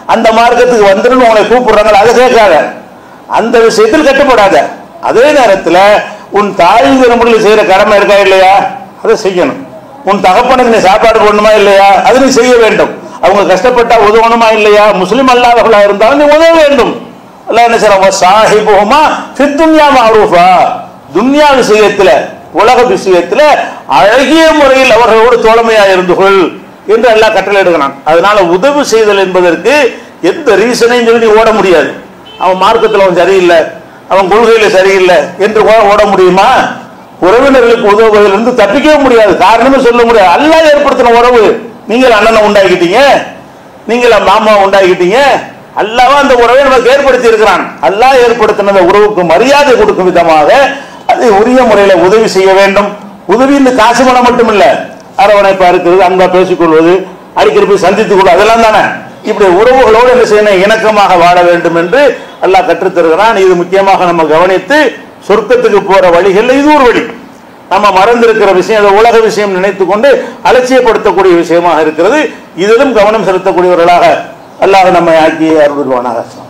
அந்த மார்க்கத்துக்கு வந்துடும் உங்களை கூப்பிடுறாங்க அதை கேட்காத அந்த விஷயத்தில் கட்டுப்படாத அதே நேரத்தில் உன் தாய்ங்கிற முறையில் செய்யற கடமை இருக்கா இல்லையா அதை செய்யணும் உன் தகப்பனுக்கு நீ சாப்பாடு போடணுமா இல்லையா அது நீ செய்ய வேண்டும் அவங்க கஷ்டப்பட்டா உதவணுமா இல்லையா முஸ்லிம் அல்லாதவர்களா இருந்தாலும் நீ உதவ வேண்டும் அல்லாஹ் என்ன செய்யறாங்க சாஹிபுமா ஃபித்துன்யா மாரூஃபா துன்யா விஷயத்துல உலக விஷயத்துல அழகிய முறையில் அவர்களோடு தோழமையா இருந்து கொள் என்று எல்லாம் கட்டளை எடுக்கிறான் அதனால உதவி செய்தல் என்பதற்கு எந்த ரீசனையும் சொல்லி நீ ஓட முடியாது அவன் மார்க்கத்தில் அவன் சரியில்லை அவன் கொள்கையில சரியில்லை என்று ஓ- ஓட முடியுமா உறவினர்களுக்கு உதவுவதிலிருந்து தப்பிக்கவே முடியாது காரணமே சொல்ல முடியாது அல்லாஹ் ஏற்படுத்தின உறவு நீங்கள் அண்ணனை உண்டாக்கிட்டீங்க நீங்கள் மாமா உண்டாக்கிட்டீங்க அல்லாஹ் அந்த உறவை நமக்கு ஏற்படுத்தி இருக்கிறான் அல்லாஹ் ஏற்படுத்தின அந்த உறவுக்கு மரியாதை கொடுக்கும் விதமாக அதை உரிய முறையில உதவி செய்ய வேண்டும் உதவி இந்த காசு பணம் மட்டும் இல்ல அரவணைப்பா இருக்கிறது அன்பா பேசிக்கொள்வது அடிக்கடி போய் சந்தித்துக் கொள்வது அதெல்லாம் தானே இப்படி உறவுகளோடு என்ன செய்யணும் இணக்கமாக வாழ வேண்டும் என்று அல்லாஹ் கற்றுத் தருகிறான் இது முக்கியமாக நம்ம கவனித்து சொர்க்கத்துக்கு போற வழிகள்ல இது ஒரு வழி நம்ம மறந்திருக்கிற விஷயம் அது உலக விஷயம் நினைத்துக் கொண்டு அலட்சியப்படுத்தக்கூடிய விஷயமாக இருக்கிறது இதிலும் கவனம் செலுத்தக்கூடியவர்களாக அல்லாஹ் நம்மை ஆக்கி அருள்வானாக